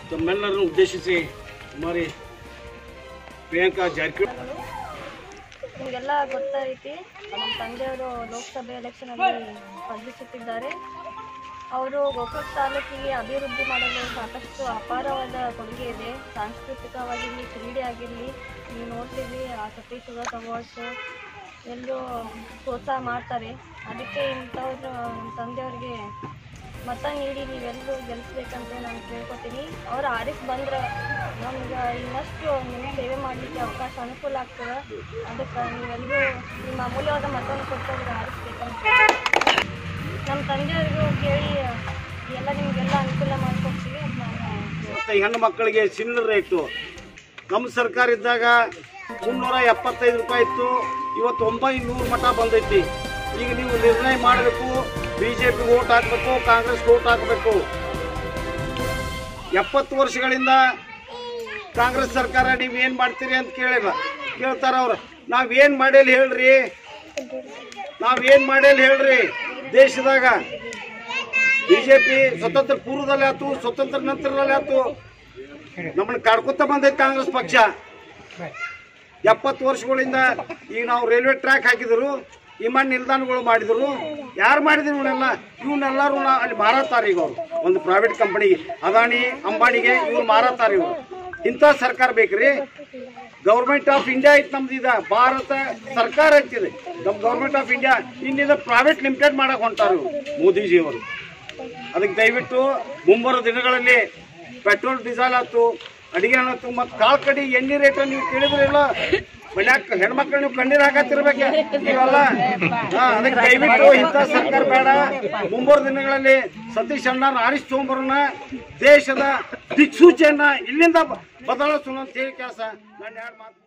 ತಮ್ಮೆಲ್ಲರನ್ನು ಉದ್ದೇಶಿಸಿ ಕುಮಾರಿ ಪ್ರಿಯಾಂಕಾ ಜಾರಕಿಹೊಳಿ ನಿಮಗೆಲ್ಲ ಗೊತ್ತೈತಿ ನಮ್ಮ ತಂದೆಯವರು ಲೋಕಸಭೆ ಎಲೆಕ್ಷನಲ್ಲಿ ಸ್ಪರ್ಧಿಸುತ್ತಿದ್ದಾರೆ ಅವರು ಗೋಕಾಕ್ ತಾಲೂಕಿಗೆ ಅಭಿವೃದ್ಧಿ ಮಾಡಲು ಸಾಕಷ್ಟು ಅಪಾರವಾದ ಕೊಡುಗೆ ಇದೆ ಸಾಂಸ್ಕೃತಿಕವಾಗಿರಲಿ ಕ್ರೀಡೆ ಆಗಿರಲಿ ನೀವು ನೋಡ್ತೀವಿ ಆ ಸತೀಶ್ ಸುಗತ್ ಅವಾರ್ಡ್ಸ್ ಎಲ್ಲರೂ ಪ್ರೋತ್ಸಾಹ ಮಾಡ್ತಾರೆ ಅದಕ್ಕೆ ಇಂಥವ್ರು ನಮ್ಮ ತಂದೆಯವ್ರಿಗೆ ಮತ ನೀಡಿ ನೀವೆಲ್ಲರೂ ಗೆಲ್ಲಿಸ್ಬೇಕಂತ ನಾನು ಕೇಳ್ಕೊತೀನಿ ಅವ್ರು ಆರಿಸಿ ಬಂದ್ರೆ ನಮ್ಗೆ ಇನ್ನಷ್ಟು ನಿಮ್ಮ ಸೇವೆ ಮಾಡಲಿಕ್ಕೆ ಅವಕಾಶ ಅನುಕೂಲ ಆಗ್ತದೆ ಅದಕ್ಕೆ ನೀವೆಲ್ಲರೂ ನಿಮ್ಮ ಅಮೂಲ್ಯವಾದ ಮತವನ್ನು ಕೊಟ್ಟು ಅವ್ರಿಗೆ ಆರಿಸ್ಬೇಕಂತ ನಮ್ಮ ತಂದೆಯವ್ರಿಗೂ ಕೇಳಿ ಎಲ್ಲ ನಿಮಗೆಲ್ಲ ಅನುಕೂಲ ಮಾಡಿಕೊಡ್ತೀವಿ ಅಂತ ನಾನು ಮತ್ತೆ ಹೆಣ್ಣು ಮಕ್ಕಳಿಗೆ ಸಿಲಿಂಡರ್ ರೇಟು ನಮ್ಮ ಸರ್ಕಾರ ಇದ್ದಾಗ ಮುನ್ನೂರ ಎಪ್ಪತ್ತೈದು ರೂಪಾಯಿ ಇತ್ತು ಇವತ್ತು ಒಂಬೈನೂರು ಮಠ ಬಂದೈತಿ ಈಗ ನೀವು ನಿರ್ಣಯ ಮಾಡಬೇಕು ಬಿ ಜೆ ಪಿಗೆ ಓಟ್ ಹಾಕಬೇಕು ಕಾಂಗ್ರೆಸ್ಗೆ ಓಟ್ ಹಾಕಬೇಕು ಎಪ್ಪತ್ತು ವರ್ಷಗಳಿಂದ ಕಾಂಗ್ರೆಸ್ ಸರ್ಕಾರ ನೀವು ಏನು ಮಾಡ್ತೀರಿ ಅಂತ ಕೇಳಿಲ್ಲ ಕೇಳ್ತಾರ ಅವ್ರು ನಾವೇನು ಮಾಡೇಲಿ ಹೇಳ್ರಿ ನಾವೇನು ಮಾಡೇಲಿ ಹೇಳ್ರಿ ದೇಶದಾಗ ಬಿಜೆಪಿ ಸ್ವತಂತ್ರ ಪೂರ್ವದಲ್ಲಿ ಆಯ್ತು ಸ್ವತಂತ್ರ ನಂತರದಲ್ಲಿ ಆಯ್ತು ನಮ್ಮನ್ನ ಕಾಡ್ಕೊತ ಬಂದೈತೆ ಕಾಂಗ್ರೆಸ್ ಪಕ್ಷ ಎಪ್ಪತ್ತು ವರ್ಷಗಳಿಂದ ಈಗ ನಾವು ರೈಲ್ವೆ ಟ್ರ್ಯಾಕ್ ಹಾಕಿದ್ರು ವಿಮಾನ ನಿಲ್ದಾಣಗಳು ಮಾಡಿದ್ರು ಯಾರು ಮಾಡಿದ್ರು ಇವನ್ನೆಲ್ಲ ಇವನ್ನೆಲ್ಲರೂ ನಾ ಅಲ್ಲಿ ಮಾರಾತಾರ ಈಗ ಅವರು ಒಂದು ಪ್ರೈವೇಟ್ ಕಂಪನಿಗೆ ಅದಾನಿ ಅಂಬಾನಿಗೆ ಇವ್ರು ಮಾರಾತಾರ ಇವರು ಇಂಥ ಸರ್ಕಾರ ಬೇಕ್ರಿ ಗೌರ್ಮೆಂಟ್ ಆಫ್ ಇಂಡಿಯಾ ಐತಿ ನಮ್ದು ಇದ ಭಾರತ ಸರ್ಕಾರ ಐತಿದೆ ನಮ್ಮ ಗೌರ್ಮೆಂಟ್ ಆಫ್ ಇಂಡಿಯಾ ಇನ್ನಿದ ಪ್ರೈವೇಟ್ ಲಿಮಿಟೆಡ್ ಮಾಡಕ್ ಹೊಂಟಾರ ಇವ್ರು ಮೋದಿಜಿ ಅವರು ಅದಕ್ಕೆ ದಯವಿಟ್ಟು ಮುಂಬರೋ ದಿನಗಳಲ್ಲಿ ಪೆಟ್ರೋಲ್ ಡೀಸೆಲ್ ಆಯ್ತು ಅಡಿಗೆ ಆಯ್ತು ಮತ್ತು ಕಾಳು ಕಡಿ ಎಣ್ಣೆ ರೇಟ್ ನೀವು ಕೇಳಿದ್ರಿಲ್ಲ ಮನ್ಯಾಗ ಹೆಣ್ಮಕ್ಳು ನೀವು ಕಣ್ಣೀರು ಹಾಕತ್ತಿರ್ಬೇಕು ನೀವಲ್ಲ ಹಾ ಅದಕ್ಕೆ ದಯವಿಟ್ಟು ಇಂಥ ಸರ್ಕಾರ ಬೇಡ ಮುಂಬರೋ ದಿನಗಳಲ್ಲಿ ಸತೀಶ್ ಅಣ್ಣ ಆರಿಸ್ ತೊಗೊಂಬರೋಣ ದೇಶದ ದಿಕ್ಸೂಚಿಯನ್ನ ಇಲ್ಲಿಂದ ಬದಲಾಯಿಸೋಣ ಅಂತ ಹೇಳಿ ಕೆಲಸ ನನ್ನ ಎರಡು ಮಾತು